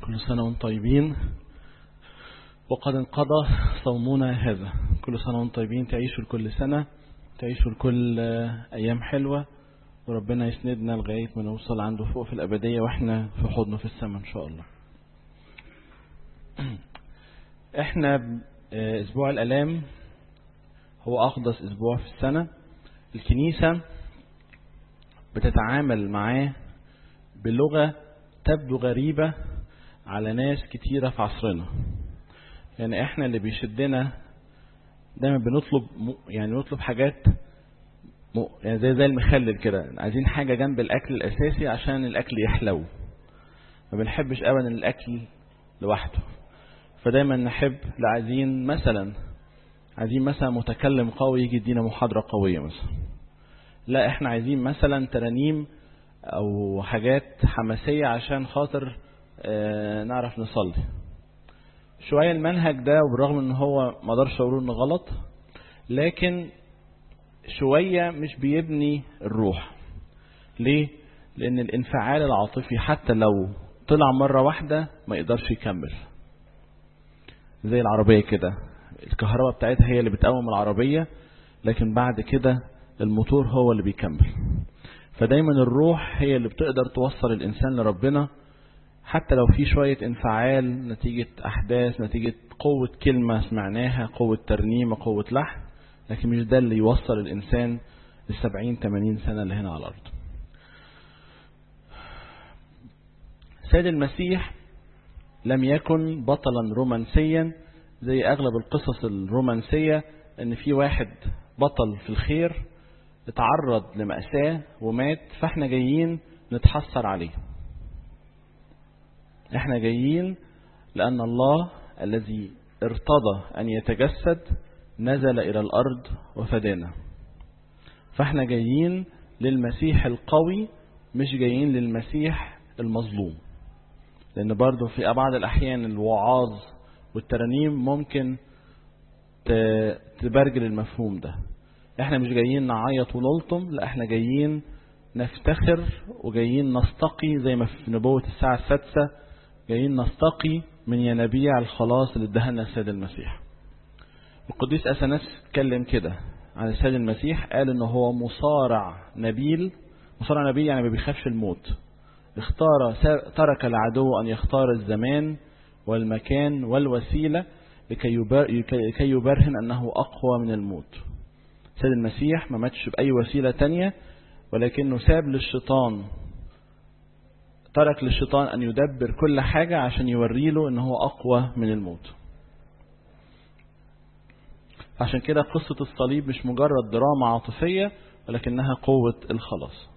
كل سنة وانتم طيبين وقد انقضى صومنا هذا كل سنة وانتم طيبين تعيشوا لكل سنة تعيشوا لكل أيام حلوة وربنا يسندنا لغاية ما نوصل عنده فوق في الأبدية وإحنا في حضنه في السماء إن شاء الله إحنا أسبوع الألام هو أقدس أسبوع في السنة الكنيسة بتتعامل معاه بلغة تبدو غريبة على ناس كتيرة في عصرنا يعني احنا اللي بيشدنا دايما بنطلب يعني نطلب حاجات يعني زي زي المخلل كده عايزين حاجة جنب الأكل الأساسي عشان الأكل يحلو ما بنحبش أبدا الأكل لوحده فدايما نحب لا عايزين مثلا عايزين مثلا متكلم قوي يجي يدينا محاضرة قوية مثلا لا احنا عايزين مثلا ترانيم او حاجات حماسية عشان خاطر اه نعرف نصلي شوية المنهج ده وبالرغم ان هو ما اقدرش اقول انه غلط لكن شوية مش بيبني الروح ليه لان الانفعال العاطفي حتى لو طلع مرة واحدة ما يقدرش يكمل زي العربية كده الكهرباء بتاعتها هي اللي بتقوم العربية لكن بعد كده الموتور هو اللي بيكمل فدايما الروح هي اللي بتقدر توصل الإنسان لربنا حتى لو في شوية انفعال نتيجة أحداث نتيجة قوة كلمة سمعناها قوة ترنيمة قوة لحن لكن مش ده اللي يوصل الإنسان للسبعين تمانين سنة اللي هنا على الأرض سيد المسيح لم يكن بطلا رومانسيا زي أغلب القصص الرومانسية ان في واحد بطل في الخير اتعرض لمأساة ومات فاحنا جايين نتحسر عليه احنا جايين لأن الله الذي ارتضى أن يتجسد نزل إلى الأرض وفدانا فاحنا جايين للمسيح القوي مش جايين للمسيح المظلوم لأن برضه في بعض الأحيان الوعاظ والترانيم ممكن تبرجل المفهوم ده احنا مش جايين نعيط ونلطم لا احنا جايين نفتخر وجايين نستقي زي ما في نبوة الساعة السادسة جايين نستقي من ينابيع الخلاص اللي ادهنا السيد المسيح القديس أثناس اتكلم كده عن السيد المسيح قال ان هو مصارع نبيل مصارع نبيل يعني ما بيخافش الموت اختار ترك العدو أن يختار الزمان والمكان والوسيلة لكي, يبر... لكي يبرهن أنه أقوى من الموت سيد المسيح ما ماتش بأي وسيلة تانية ولكنه ساب للشيطان ترك للشيطان أن يدبر كل حاجة عشان يوري له أنه أقوى من الموت عشان كده قصة الصليب مش مجرد دراما عاطفية ولكنها قوة الخلاص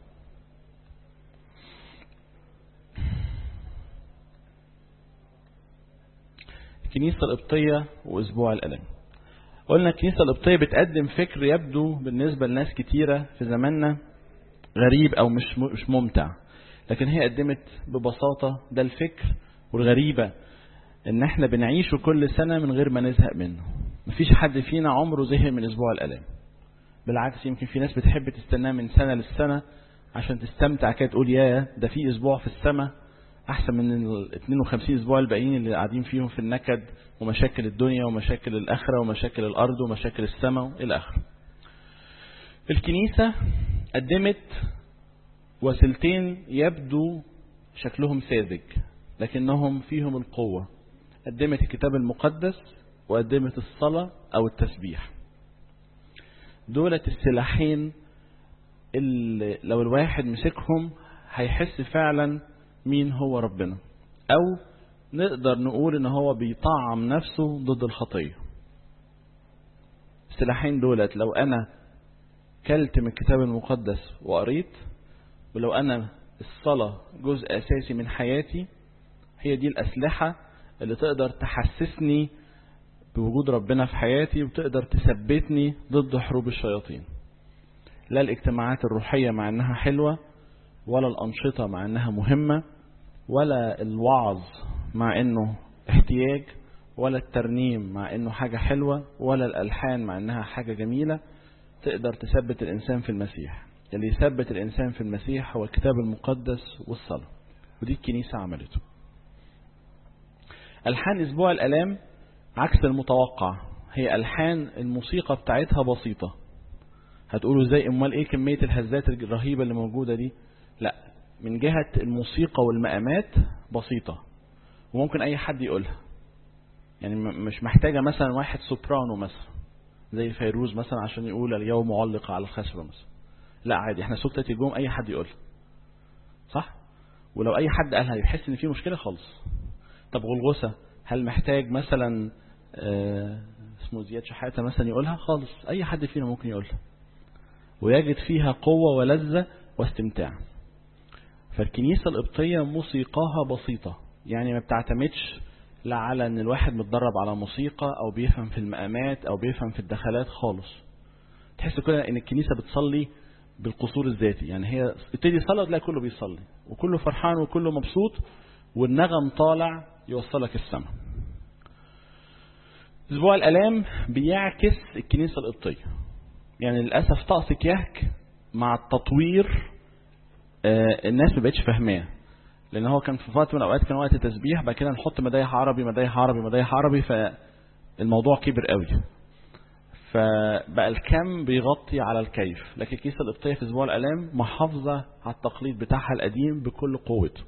الكنيسة القبطية وأسبوع الألم قلنا الكنيسة القبطية بتقدم فكر يبدو بالنسبة لناس كتيرة في زماننا غريب أو مش مش ممتع لكن هي قدمت ببساطة ده الفكر والغريبة إن إحنا بنعيشه كل سنة من غير ما نزهق منه مفيش حد فينا عمره زهق من أسبوع الألم بالعكس يمكن في ناس بتحب تستناه من سنة للسنة عشان تستمتع كده تقول يا ده في أسبوع في السماء احسن من ال 52 اسبوع الباقيين اللي قاعدين فيهم في النكد ومشاكل الدنيا ومشاكل الاخره ومشاكل الارض ومشاكل السماء الى اخره. الكنيسه قدمت وسيلتين يبدو شكلهم ساذج لكنهم فيهم القوه. قدمت الكتاب المقدس وقدمت الصلاه او التسبيح. دولت السلاحين اللي لو الواحد مسكهم هيحس فعلا مين هو ربنا او نقدر نقول ان هو بيطعم نفسه ضد الخطية السلاحين دولت لو انا كلت من الكتاب المقدس وقريت ولو انا الصلاة جزء اساسي من حياتي هي دي الاسلحة اللي تقدر تحسسني بوجود ربنا في حياتي وتقدر تثبتني ضد حروب الشياطين لا الاجتماعات الروحية مع انها حلوة ولا الأنشطة مع أنها مهمة ولا الوعظ مع أنه احتياج ولا الترنيم مع أنه حاجة حلوة ولا الألحان مع أنها حاجة جميلة تقدر تثبت الإنسان في المسيح اللي يثبت الإنسان في المسيح هو الكتاب المقدس والصلاة ودي الكنيسة عملته ألحان أسبوع الآلام عكس المتوقع هي ألحان الموسيقى بتاعتها بسيطة هتقولوا ازاي امال ايه كمية الهزات الرهيبة اللي موجودة دي لا من جهة الموسيقى والمقامات بسيطة وممكن اي حد يقولها يعني مش محتاجة مثلا واحد سوبرانو مثلا زي فيروز مثلا عشان يقول اليوم معلق على الخشبة مثلا لا عادي احنا سكتة الجوم اي حد يقولها صح ولو اي حد قالها يحس ان في مشكلة خالص طب غلغسة هل محتاج مثلا آه اسمه زياد شحاتة مثلا يقولها خالص اي حد فينا ممكن يقولها ويجد فيها قوة ولذة واستمتاع فالكنيسة القبطية موسيقاها بسيطة يعني ما بتعتمدش لا على ان الواحد متدرب على موسيقى او بيفهم في المقامات او بيفهم في الدخلات خالص تحس كده ان الكنيسة بتصلي بالقصور الذاتي يعني هي ابتدي صلاة تلاقي كله بيصلي وكله فرحان وكله مبسوط والنغم طالع يوصلك السماء اسبوع الالام بيعكس الكنيسة القبطية يعني للأسف طقس كيهك مع التطوير آه الناس ما بقتش فاهماه لأن هو كان في وقت من الأوقات كان وقت تسبيح بعد كده نحط مدايح عربي مدايح عربي مدايح عربي فالموضوع كبر قوي فبقى الكم بيغطي على الكيف لكن الكيسة القبطية في أسبوع الآلام محافظة على التقليد بتاعها القديم بكل قوته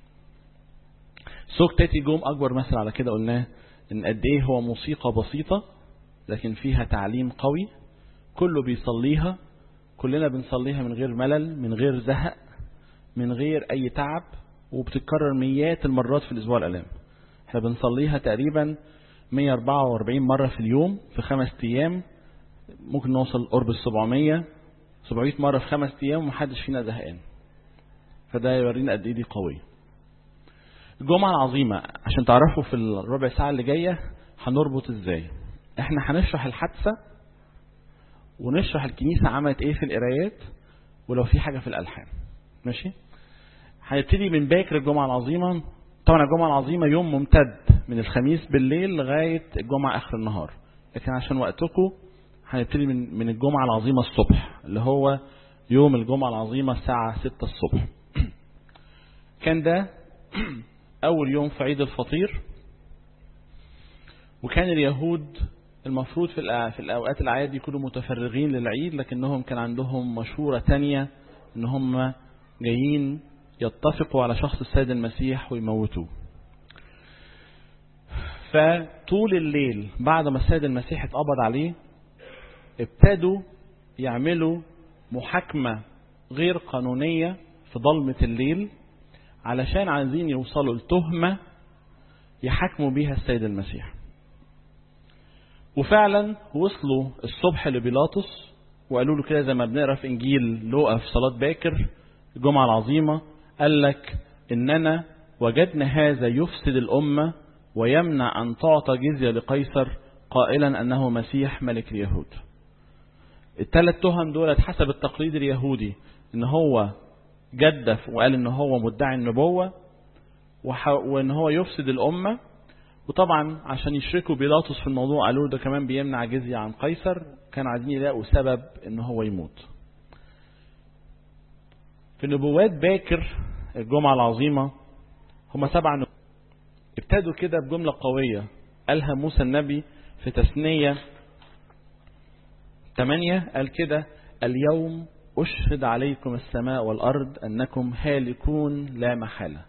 سوق تاتي جوم أكبر مثل على كده قلناه إن قد إيه هو موسيقى بسيطة لكن فيها تعليم قوي كله بيصليها كلنا بنصليها من غير ملل من غير زهق من غير أي تعب وبتتكرر مئات المرات في الأسبوع الألام احنا بنصليها تقريبا 144 مرة في اليوم في خمس أيام ممكن نوصل قرب ال 700 700 مرة في خمس أيام ومحدش فينا زهقان فده يورينا قد إيه دي قوية الجمعة العظيمة عشان تعرفوا في الربع ساعة اللي جاية هنربط ازاي احنا هنشرح الحادثة ونشرح الكنيسة عملت ايه في القرايات ولو في حاجة في الألحان ماشي هنبتدي من باكر الجمعة العظيمة طبعا الجمعة العظيمة يوم ممتد من الخميس بالليل لغاية الجمعة آخر النهار لكن عشان وقتكم هنبتدي من من الجمعة العظيمة الصبح اللي هو يوم الجمعة العظيمة الساعة 6 الصبح كان ده أول يوم في عيد الفطير وكان اليهود المفروض في في الأوقات الأعياد يكونوا متفرغين للعيد لكنهم كان عندهم مشورة تانية إن هم جايين يتفقوا على شخص السيد المسيح ويموتوه فطول الليل بعد ما السيد المسيح اتقبض عليه ابتدوا يعملوا محاكمة غير قانونية في ظلمة الليل علشان عايزين يوصلوا لتهمة يحاكموا بيها السيد المسيح وفعلا وصلوا الصبح لبيلاطس وقالوا له كده زي ما بنقرا في انجيل لوقا في صلاه باكر الجمعه العظيمه قال لك اننا وجدنا هذا يفسد الامه ويمنع ان تعطى جزيه لقيصر قائلا انه مسيح ملك اليهود. الثلاث تهم دولت حسب التقليد اليهودي ان هو جدف وقال ان هو مدعي النبوه وان هو يفسد الامه وطبعا عشان يشركوا بيلاطس في الموضوع قالوا ده كمان بيمنع جزية عن قيصر كانوا عايزين يلاقوا سبب ان هو يموت في نبوات باكر الجمعة العظيمة هم سبع نبوات ابتدوا كده بجملة قوية قالها موسى النبي في تثنية 8 قال كده اليوم أشهد عليكم السماء والأرض أنكم هالكون لا محالة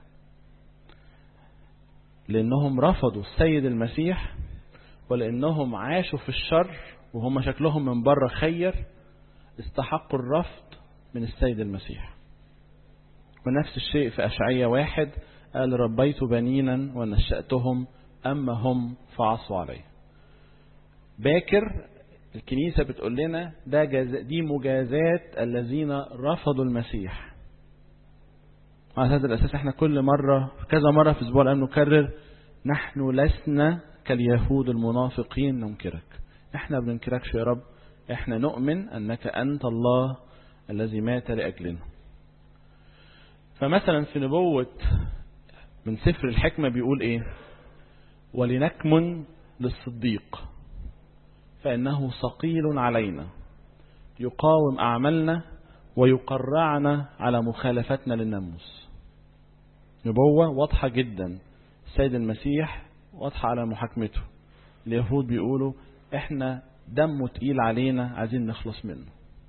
لأنهم رفضوا السيد المسيح ولأنهم عاشوا في الشر وهم شكلهم من بره خير استحقوا الرفض من السيد المسيح ونفس الشيء في أشعية واحد قال ربيت بنينا ونشأتهم أما هم فعصوا علي باكر الكنيسة بتقول لنا ده جزاء دي مجازات الذين رفضوا المسيح على هذا الأساس احنا كل مرة كذا مرة في أسبوع الآن نكرر نحن لسنا كاليهود المنافقين ننكرك احنا بننكركش يا رب احنا نؤمن أنك أنت الله الذي مات لأجلنا فمثلا في نبوة من سفر الحكمة بيقول ايه ولنكمن للصديق فإنه ثقيل علينا يقاوم أعمالنا ويقرعنا على مخالفتنا للناموس نبوة واضحة جدا السيد المسيح واضحة على محاكمته اليهود بيقولوا احنا دمه تقيل علينا عايزين نخلص منه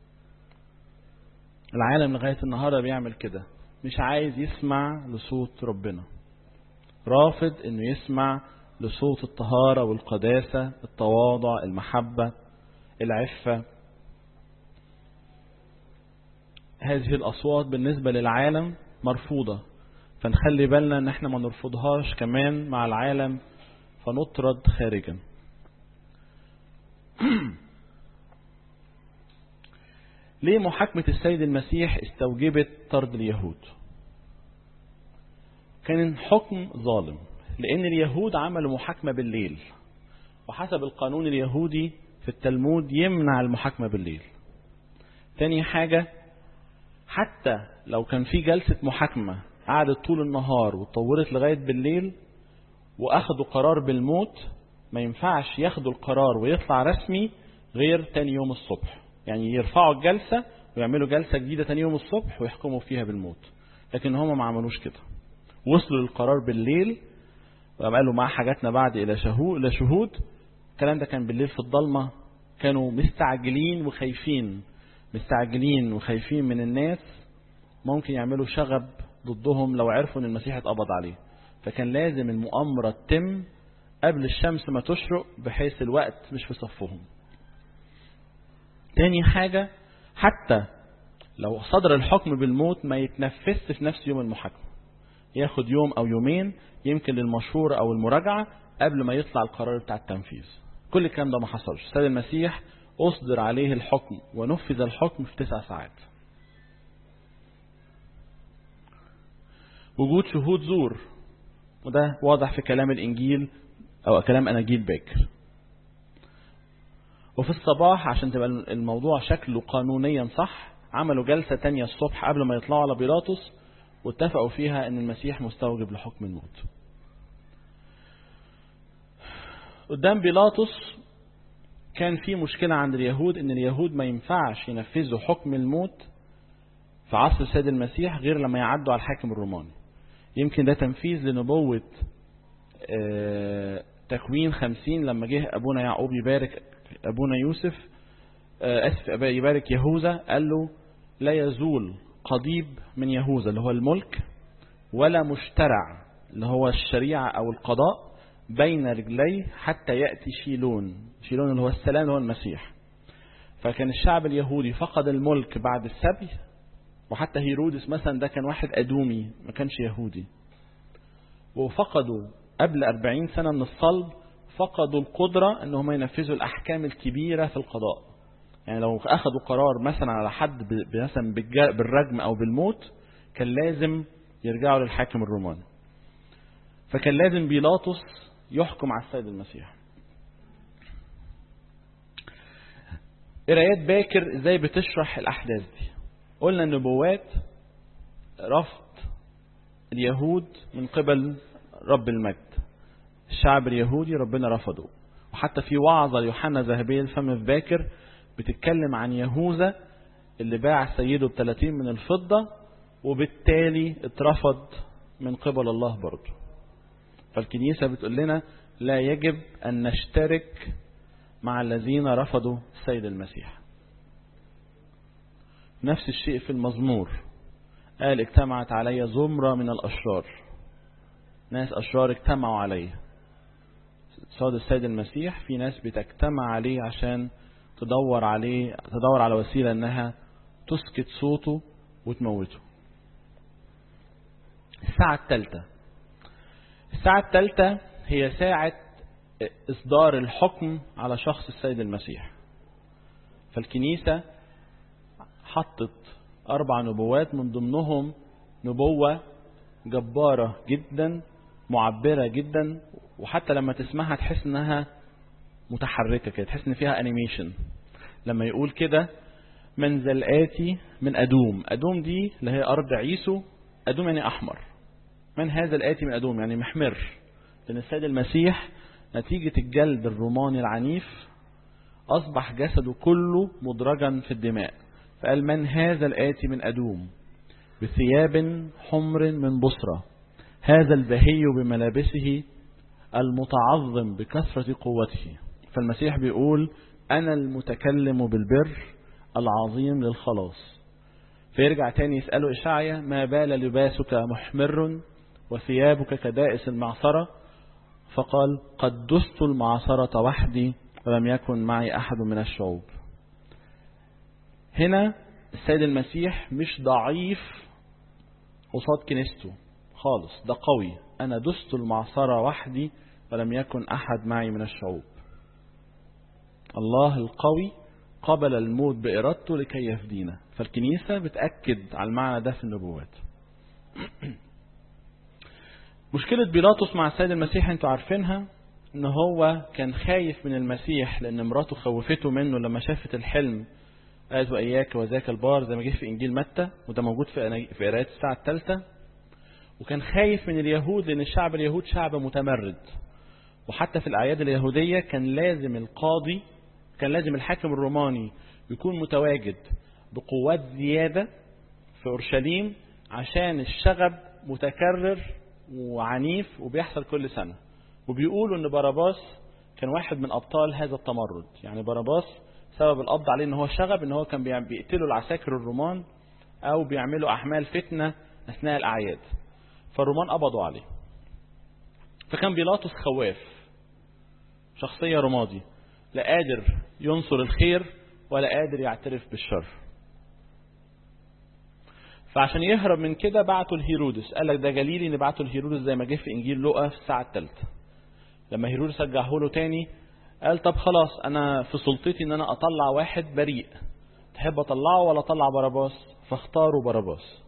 العالم لغاية النهاردة بيعمل كده مش عايز يسمع لصوت ربنا رافض انه يسمع لصوت الطهارة والقداسة التواضع المحبة العفة هذه الأصوات بالنسبة للعالم مرفوضة فنخلي بالنا ان احنا ما نرفضهاش كمان مع العالم فنطرد خارجا ليه محاكمة السيد المسيح استوجبت طرد اليهود كان حكم ظالم لأن اليهود عملوا محاكمة بالليل وحسب القانون اليهودي في التلمود يمنع المحاكمة بالليل تاني حاجة حتى لو كان في جلسة محاكمة قعدت طول النهار وطولت لغاية بالليل وأخدوا قرار بالموت ما ينفعش ياخدوا القرار ويطلع رسمي غير تاني يوم الصبح يعني يرفعوا الجلسة ويعملوا جلسة جديدة تاني يوم الصبح ويحكموا فيها بالموت لكن هم ما عملوش كده وصلوا للقرار بالليل وقالوا مع حاجاتنا بعد إلى شهود إلى شهود الكلام ده كان بالليل في الضلمة كانوا مستعجلين وخايفين مستعجلين وخايفين من الناس ممكن يعملوا شغب ضدهم لو عرفوا ان المسيح اتقبض عليه فكان لازم المؤامرة تتم قبل الشمس ما تشرق بحيث الوقت مش في صفهم تاني حاجة حتى لو صدر الحكم بالموت ما يتنفذش في نفس يوم المحاكمة ياخد يوم او يومين يمكن للمشهور او المراجعة قبل ما يطلع القرار بتاع التنفيذ كل الكلام ده ما حصلش السيد المسيح أصدر عليه الحكم ونفذ الحكم في تسع ساعات وجود شهود زور وده واضح في كلام الإنجيل أو كلام أناجيل باكر وفي الصباح عشان تبقى الموضوع شكله قانونيا صح عملوا جلسة تانية الصبح قبل ما يطلعوا على بيلاطس واتفقوا فيها ان المسيح مستوجب لحكم الموت قدام بيلاطس كان في مشكلة عند اليهود ان اليهود ما ينفعش ينفذوا حكم الموت في عصر السيد المسيح غير لما يعدوا على الحاكم الروماني يمكن ده تنفيذ لنبوة تكوين خمسين لما جه أبونا يعقوب يبارك أبونا يوسف أسف يبارك يهوذا قال له لا يزول قضيب من يهوذا اللي هو الملك ولا مشترع اللي هو الشريعة أو القضاء بين رجليه حتى يأتي شيلون شيلون اللي هو السلام اللي هو المسيح فكان الشعب اليهودي فقد الملك بعد السبي وحتى هيرودس مثلا ده كان واحد أدومي ما كانش يهودي وفقدوا قبل أربعين سنة من الصلب فقدوا القدرة ان هم ينفذوا الأحكام الكبيرة في القضاء يعني لو أخذوا قرار مثلا على حد مثلا بالرجم أو بالموت كان لازم يرجعوا للحاكم الروماني فكان لازم بيلاطس يحكم على السيد المسيح قرايات باكر ازاي بتشرح الأحداث دي قلنا النبوات رفض اليهود من قبل رب المجد الشعب اليهودي ربنا رفضه وحتى في وعظة ليوحنا ذهبية الفم في باكر بتتكلم عن يهوذا اللي باع سيده ب 30 من الفضة وبالتالي اترفض من قبل الله برضه فالكنيسة بتقول لنا لا يجب أن نشترك مع الذين رفضوا السيد المسيح نفس الشيء في المزمور قال اجتمعت علي زمرة من الأشرار ناس أشرار اجتمعوا عليه صاد السيد المسيح في ناس بتجتمع عليه عشان تدور عليه تدور على وسيلة انها تسكت صوته وتموته الساعة الثالثة الساعة الثالثة هي ساعة إصدار الحكم على شخص السيد المسيح فالكنيسة حطت أربع نبوات من ضمنهم نبوة جبارة جدا معبرة جدا وحتى لما تسمعها تحس انها متحركة كده تحس ان فيها انيميشن لما يقول كده من ذا الآتي من أدوم أدوم دي اللي هي أرض عيسو أدوم يعني أحمر من هذا الآتي من أدوم يعني محمر لأن السيد المسيح نتيجة الجلد الروماني العنيف أصبح جسده كله مدرجا في الدماء فقال من هذا الآتي من أدوم بثياب حمر من بصرة هذا البهي بملابسه المتعظم بكثرة قوته فالمسيح بيقول أنا المتكلم بالبر العظيم للخلاص فيرجع تاني يسأله إشعيا ما بال لباسك محمر وثيابك كدائس المعصرة فقال قد دست المعصرة وحدي ولم يكن معي أحد من الشعوب هنا السيد المسيح مش ضعيف قصاد كنيسته خالص ده قوي أنا دست المعصرة وحدي ولم يكن أحد معي من الشعوب الله القوي قبل الموت بإرادته لكي يفدينا فالكنيسة بتأكد على المعنى ده في النبوات مشكلة بيلاطس مع السيد المسيح انتوا عارفينها ان هو كان خايف من المسيح لان مراته خوفته منه لما شافت الحلم قالت وإياك وذاك البار زي ما جه في إنجيل متى وده موجود في في قراءة الساعة الثالثة وكان خايف من اليهود لأن الشعب اليهود شعب متمرد وحتى في الأعياد اليهودية كان لازم القاضي كان لازم الحاكم الروماني يكون متواجد بقوات زيادة في أورشليم عشان الشغب متكرر وعنيف وبيحصل كل سنة وبيقولوا ان باراباس كان واحد من أبطال هذا التمرد يعني باراباس سبب القبض عليه ان هو شغب ان هو كان بيقتلوا العساكر الرومان او بيعملوا احمال فتنة اثناء الاعياد فالرومان قبضوا عليه فكان بيلاطس خواف شخصية رمادي لا قادر ينصر الخير ولا قادر يعترف بالشر فعشان يهرب من كده بعته لهيرودس قال لك ده جليلي نبعته لهيرودس زي ما جه في انجيل لوقا في الساعه الثالثه لما هيرودس رجعه له تاني قال طب خلاص انا في سلطتي ان انا اطلع واحد بريء تحب اطلعه ولا اطلع باراباس فاختاروا باراباس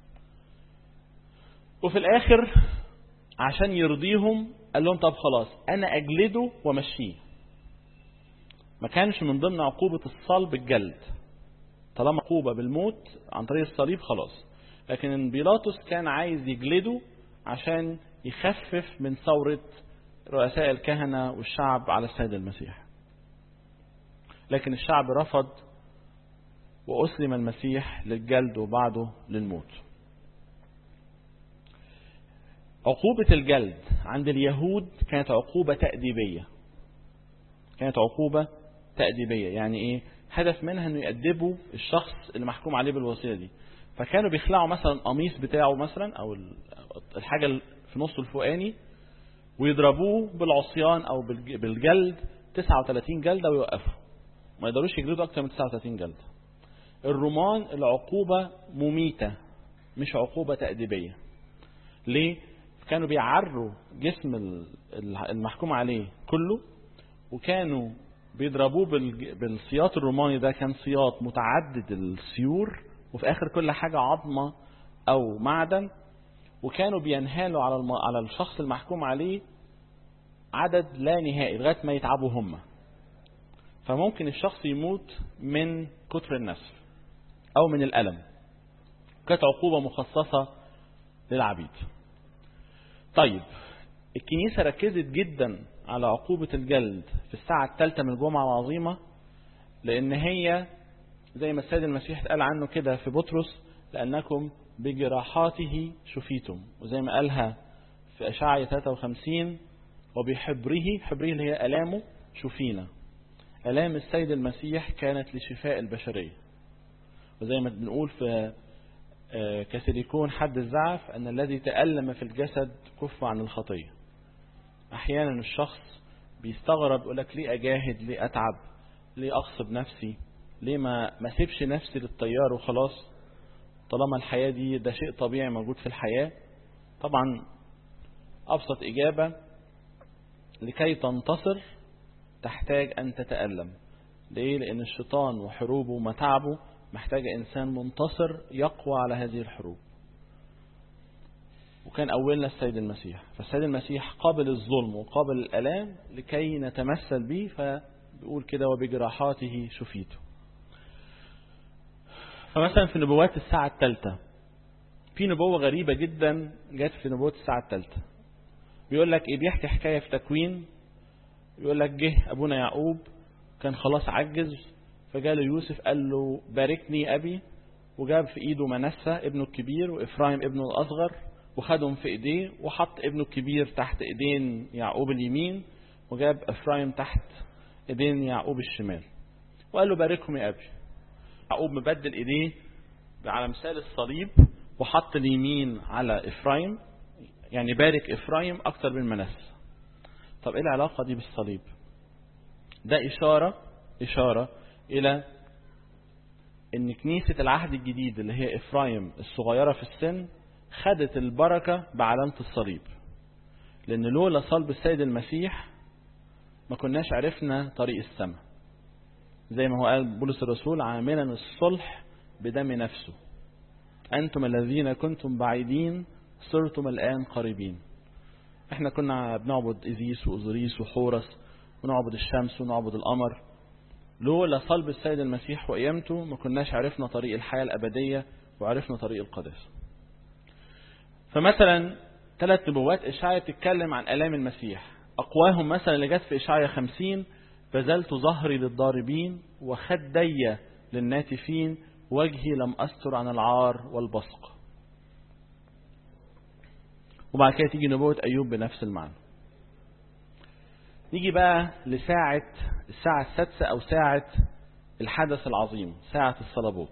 وفي الاخر عشان يرضيهم قال لهم طب خلاص انا اجلده وامشيه ما كانش من ضمن عقوبة الصلب الجلد طالما عقوبة بالموت عن طريق الصليب خلاص لكن بيلاطس كان عايز يجلده عشان يخفف من ثورة رؤساء الكهنة والشعب على السيد المسيح لكن الشعب رفض وأسلم المسيح للجلد وبعده للموت عقوبة الجلد عند اليهود كانت عقوبة تأديبية كانت عقوبة تأديبية يعني ايه هدف منها انه يأدبوا الشخص اللي محكوم عليه بالوصية دي فكانوا بيخلعوا مثلا القميص بتاعه مثلا او الحاجة في نصه الفوقاني ويضربوه بالعصيان او بالجلد 39 جلدة ويوقفوا ما يقدروش يجلدوا اكتر من 39 جلدة الرومان العقوبة مميتة مش عقوبة تأديبية ليه كانوا بيعروا جسم المحكوم عليه كله وكانوا بيضربوه بالسياط الروماني ده كان سياط متعدد السيور وفي اخر كل حاجة عظمة او معدن وكانوا بينهالوا على الم... على الشخص المحكوم عليه عدد لا نهائي لغايه ما يتعبوا هم فممكن الشخص يموت من كتر النسف او من الالم كانت عقوبه مخصصه للعبيد طيب الكنيسه ركزت جدا على عقوبه الجلد في الساعه الثالثه من الجمعه العظيمه لان هي زي ما السيد المسيح قال عنه كده في بطرس لانكم بجراحاته شفيتم وزي ما قالها في أشعية 53 وبحبره حبره اللي هي ألامه شفينا ألام السيد المسيح كانت لشفاء البشرية وزي ما بنقول في كسيليكون حد الزعف أن الذي تألم في الجسد كف عن الخطية أحيانا الشخص بيستغرب يقول لك ليه أجاهد ليه أتعب ليه أغصب نفسي ليه ما ما سيبش نفسي للطيار وخلاص طالما الحياة دي ده شيء طبيعي موجود في الحياة طبعا أبسط إجابة لكي تنتصر تحتاج أن تتألم ليه؟ لأن الشيطان وحروبه ومتاعبه محتاج إنسان منتصر يقوى على هذه الحروب وكان أولنا السيد المسيح فالسيد المسيح قابل الظلم وقابل الألام لكي نتمثل به فبيقول كده وبجراحاته شفيته فمثلا في نبوات الساعة الثالثة في نبوة غريبة جدا جت في نبوة الساعة الثالثة بيقول لك ايه بيحكي حكاية في تكوين يقول لك جه ابونا يعقوب كان خلاص عجز فجاله يوسف قال له باركني ابي وجاب في ايده منسى ابنه الكبير وافرايم ابنه الاصغر وخدهم في ايديه وحط ابنه الكبير تحت ايدين يعقوب اليمين وجاب افرايم تحت ايدين يعقوب الشمال وقال له باركهم يا ابي يعقوب مبدل ايديه على مثال الصليب وحط اليمين على افرايم يعني بارك افرايم اكتر من منسى طب ايه العلاقه دي بالصليب ده اشاره اشاره الى ان كنيسه العهد الجديد اللي هي افرايم الصغيره في السن خدت البركه بعلامه الصليب لان لولا صلب السيد المسيح ما كناش عرفنا طريق السماء زي ما هو قال بولس الرسول عاملا الصلح بدم نفسه أنتم الذين كنتم بعيدين صرتم الآن قريبين احنا كنا بنعبد إزيس وأوزوريس وحورس ونعبد الشمس ونعبد القمر لولا صلب السيد المسيح وقيامته ما كناش عرفنا طريق الحياة الأبدية وعرفنا طريق القداسة فمثلا ثلاث نبوات إشعيا بتتكلم عن آلام المسيح أقواهم مثلا اللي جت في إشعيا خمسين بذلت ظهري للضاربين وخدي للناتفين وجهي لم أستر عن العار والبصق وبعد كده تيجي نبوة أيوب بنفس المعنى نيجي بقى لساعة الساعة السادسة أو ساعة الحدث العظيم ساعة الصلبوت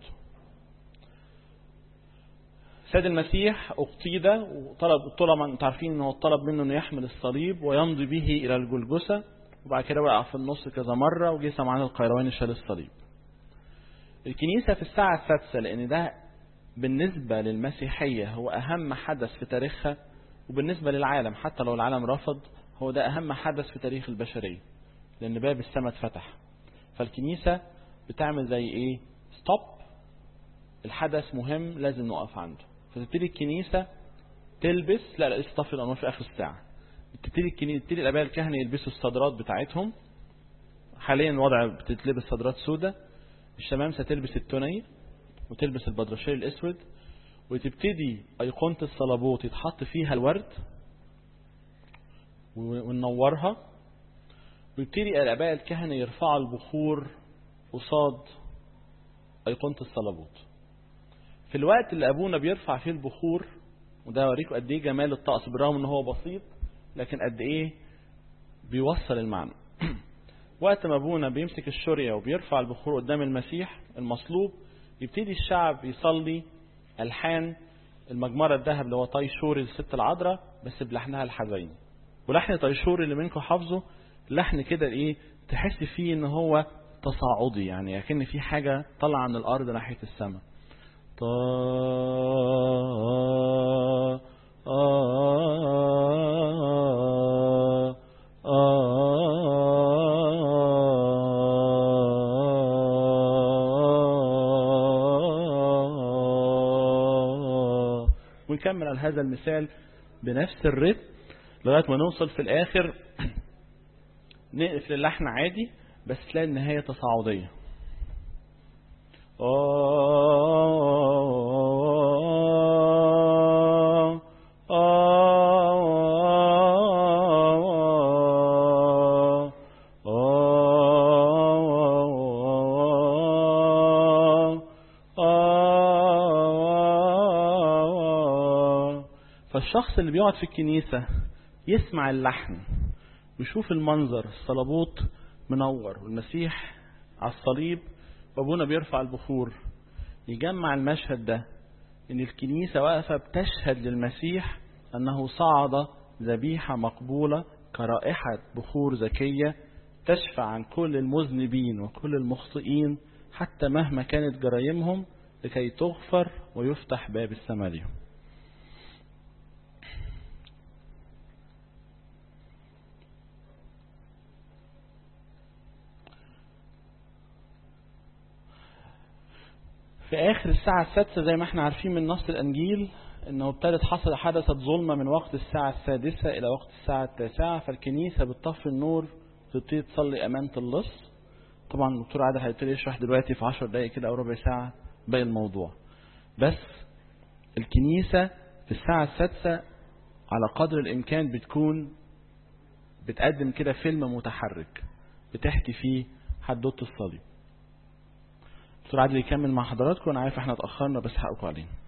سيد المسيح اقتيد وطلب طلب انتوا عارفين ان هو طلب منه انه يحمل الصليب ويمضي به الى الجلجسة وبعد كده وقع في النص كذا مرة وجه سمعان القيرواني شال الصليب الكنيسة في الساعة السادسة لأن ده بالنسبة للمسيحية هو أهم حدث في تاريخها وبالنسبة للعالم حتى لو العالم رفض هو ده أهم حدث في تاريخ البشرية لأن باب السماء اتفتح فالكنيسة بتعمل زي إيه ستوب الحدث مهم لازم نقف عنده فتبتدي الكنيسة تلبس لا لا لسه طفي الأنوار في آخر الساعة تبتدي الكنيسة تبتدي الآباء الكهنة يلبسوا الصدرات بتاعتهم حاليا الوضع بتتلبس صدرات سوداء الشمامسة تلبس التونية وتلبس البدرشير الأسود وتبتدي أيقونة الصلبوت يتحط فيها الورد وننورها ويبتدي الآباء الكهنة يرفعوا البخور قصاد أيقونة الصلبوت في الوقت اللي أبونا بيرفع فيه البخور وده أوريكم قد إيه جمال الطقس بالرغم إن هو بسيط لكن قد إيه بيوصل المعنى وقت ما ابونا بيمسك الشرية وبيرفع البخور قدام المسيح المصلوب يبتدي الشعب يصلي ألحان المجمرة الذهب اللي هو طيشور الست العذراء بس بلحنها الحزين ولحن طيشور اللي منكم حافظه لحن كده ايه تحس فيه ان هو تصاعدي يعني اكن في حاجة طالعة من الارض ناحية السماء طا ونكمل على هذا المثال بنفس الرتم لغاية ما نوصل في الآخر نقفل اللحن عادي بس تلاقي النهاية تصاعدية فالشخص اللي بيقعد في الكنيسة يسمع اللحن ويشوف المنظر الصلبوت منور والمسيح على الصليب وابونا بيرفع البخور يجمع المشهد ده ان الكنيسة واقفة بتشهد للمسيح انه صعد ذبيحة مقبولة كرائحة بخور زكية تشفع عن كل المذنبين وكل المخطئين حتى مهما كانت جرائمهم لكي تغفر ويفتح باب السماء لهم في آخر الساعة السادسة زي ما احنا عارفين من نص الأنجيل انه ابتدت حصل حدثت ظلمة من وقت الساعة السادسة إلى وقت الساعة التاسعة فالكنيسة بتطفي النور تبتدي تصلي أمانة اللص طبعا الدكتور عادل هيبتدي يشرح دلوقتي في 10 دقايق كده أو ربع ساعة باقي الموضوع بس الكنيسة في الساعة السادسة على قدر الإمكان بتكون بتقدم كده فيلم متحرك بتحكي فيه حدوته الصليب دكتور عادل يكمل مع حضراتكم انا عارف احنا اتاخرنا بس حقكم علينا